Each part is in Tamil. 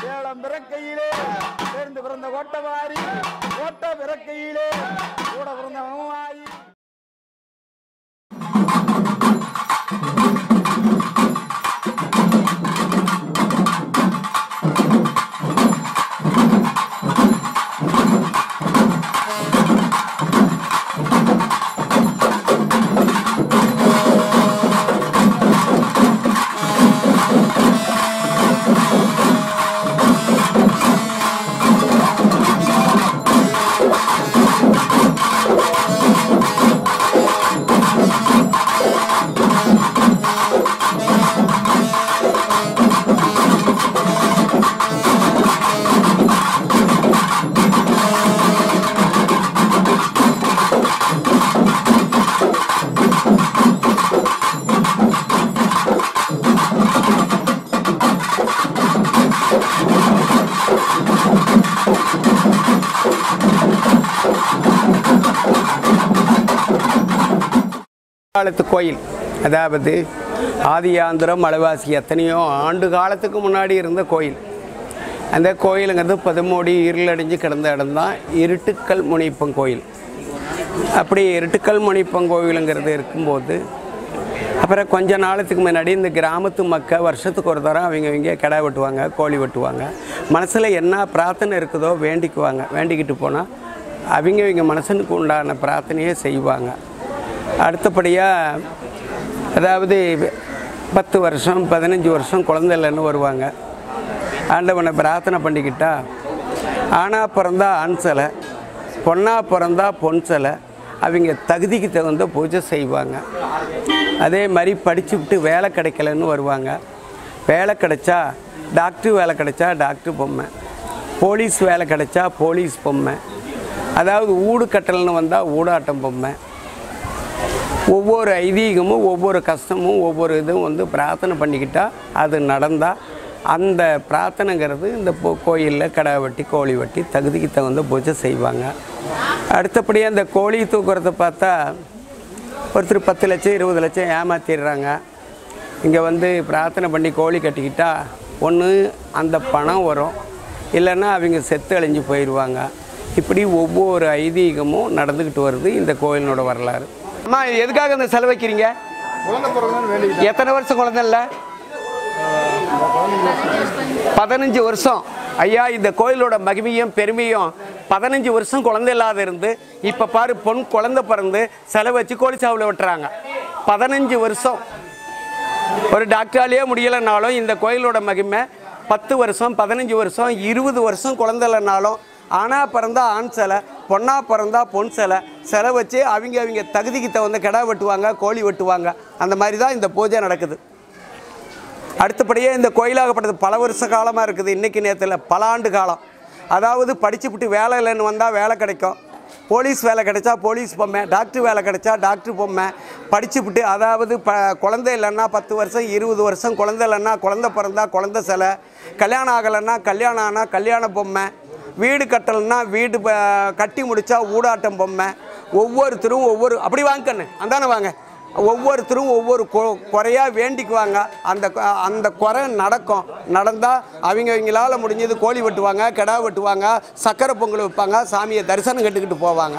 ஏழம் பிறக்கையிலே சேர்ந்து பிறந்த கோட்டவாரி கோட்ட பிறக்கையிலே கூட பிறந்த மகமாயி காலத்து கோயில் அதாவது ஆதியாந்திரம் மலைவாசி எத்தனையோ ஆண்டு காலத்துக்கு முன்னாடி இருந்த கோயில் அந்த கோயிலுங்கிறது பதுமோடி இருளடைஞ்சு கிடந்த இடம் தான் இருட்டுக்கல் முனிப்பன் கோயில் அப்படி இருட்டுக்கல் முனிப்பன் கோவிலுங்கிறது இருக்கும்போது அப்புறம் கொஞ்ச நாளத்துக்கு முன்னாடி இந்த கிராமத்து மக்கள் வருஷத்துக்கு ஒரு தரம் அவங்க இவங்க கிடா வெட்டுவாங்க கோழி வெட்டுவாங்க மனசில் என்ன பிரார்த்தனை இருக்குதோ வேண்டிக்குவாங்க வேண்டிக்கிட்டு போனால் அவங்க இவங்க மனசனுக்கு உண்டான பிரார்த்தனையே செய்வாங்க அடுத்தபடியாக அதாவது பத்து வருஷம் பதினஞ்சு வருஷம் குழந்தை இல்லைன்னு வருவாங்க ஆண்டவனை பிரார்த்தனை பண்ணிக்கிட்டா ஆணா பிறந்தா ஆண் சிலை பொண்ணா பிறந்தா பொன் சிலை அவங்க தகுதிக்கு தகுந்த பூஜை செய்வாங்க அதே மாதிரி படிச்சுவிட்டு வேலை கிடைக்கலன்னு வருவாங்க வேலை கிடைச்சா டாக்டர் வேலை கிடைச்சா டாக்டர் பொம்மை போலீஸ் வேலை கிடைச்சா போலீஸ் பொம்மை அதாவது ஊடு கட்டல்னு வந்தால் ஊடாட்டம் பொம்மை ஒவ்வொரு ஐதீகமும் ஒவ்வொரு கஷ்டமும் ஒவ்வொரு இதுவும் வந்து பிரார்த்தனை பண்ணிக்கிட்டா அது நடந்தால் அந்த பிரார்த்தனைங்கிறது இந்த போ கோயிலில் கடை வெட்டி கோழி வெட்டி தகுதிக்கு தகுந்த பூஜை செய்வாங்க அடுத்தபடியாக அந்த கோழி தூக்குறத பார்த்தா ஒருத்தர் பத்து லட்சம் இருபது லட்சம் ஏமாத்திடுறாங்க இங்கே வந்து பிரார்த்தனை பண்ணி கோழி கட்டிக்கிட்டா ஒன்று அந்த பணம் வரும் இல்லைன்னா அவங்க செத்து அழிஞ்சு போயிடுவாங்க இப்படி ஒவ்வொரு ஐதீகமும் நடந்துக்கிட்டு வருது இந்த கோயிலினோட வரலாறு அம்மா இது எதுக்காக இந்த செலவைக்கிறீங்க குழந்தை பிறகுதான் வேண்டி எத்தனை வருஷம் குழந்தை இல்லை பதினஞ்சு வருஷம் ஐயா இந்த கோயிலோட மகிமையும் பெருமையும் பதினஞ்சு வருஷம் குழந்தை இல்லாத இருந்து இப்போ பாரு பொன் குழந்தை பிறந்து செலவு வச்சு கோழிச்சாவில் வெட்டுறாங்க பதினஞ்சு வருஷம் ஒரு டாக்டராலேயே முடியலைனாலும் இந்த கோயிலோட மகிமை பத்து வருஷம் பதினஞ்சு வருஷம் இருபது வருஷம் குழந்தை இல்லைனாலும் ஆணா பிறந்தா ஆண் சிலை பொண்ணா பிறந்தா பொன் சிலை சிலை வச்சு அவங்க அவங்க தகுதிக்கு தகுந்த கிடா வெட்டுவாங்க கோழி வெட்டுவாங்க அந்த மாதிரி தான் இந்த பூஜை நடக்குது அடுத்தபடியே இந்த கோயிலாகப்பட்டது பல வருஷ காலமாக இருக்குது இன்றைக்கி நேரத்தில் பல ஆண்டு காலம் அதாவது படிச்சுப்புட்டு வேலை இல்லைன்னு வந்தால் வேலை கிடைக்கும் போலீஸ் வேலை கிடைச்சா போலீஸ் பொம்மை டாக்டர் வேலை கிடைச்சா டாக்டர் பொம்மை படிச்சுப்புட்டு அதாவது ப குழந்தை இல்லைன்னா பத்து வருஷம் இருபது வருஷம் குழந்தை இல்லைன்னா குழந்தை பிறந்தா குழந்தை சிலை கல்யாணம் ஆகலைன்னா கல்யாணம் ஆனால் கல்யாண பொம்மை வீடு கட்டலைன்னா வீடு ப- கட்டி முடித்தா ஊடாட்டம் பொம்மை ஒவ்வொருத்தரும் ஒவ்வொரு அப்படி வாங்கண்ணு அந்தானே வாங்க ஒவ்வொருத்தரும் ஒவ்வொரு கொ- குறையா வேண்டிக்குவாங்க அந்த கொ- அந்த குறை நடக்கும் நடந்தால் அவங்க அவங்களால முடிஞ்சது கோழி வெட்டுவாங்க கிடா வெட்டுவாங்க சக்கரை பொங்கல் வைப்பாங்க சாமியை தரிசனம் கட்டுக்கிட்டு போவாங்க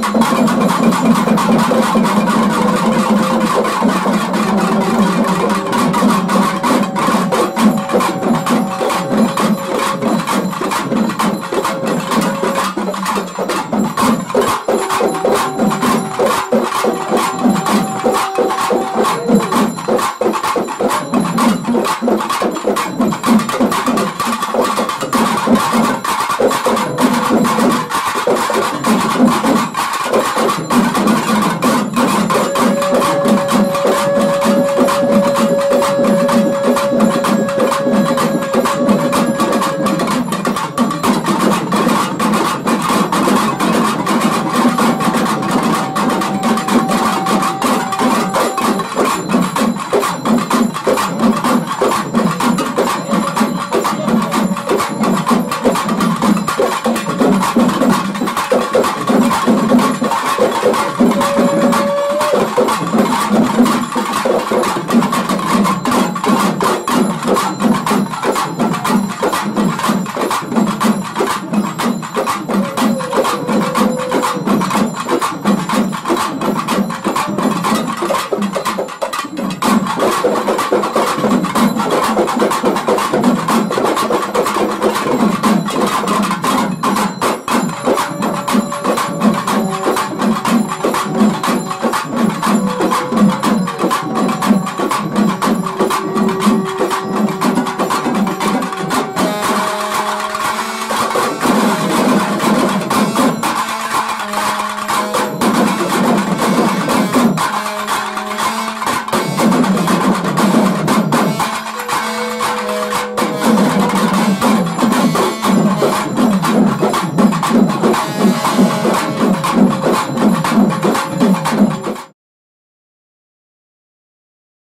ஆ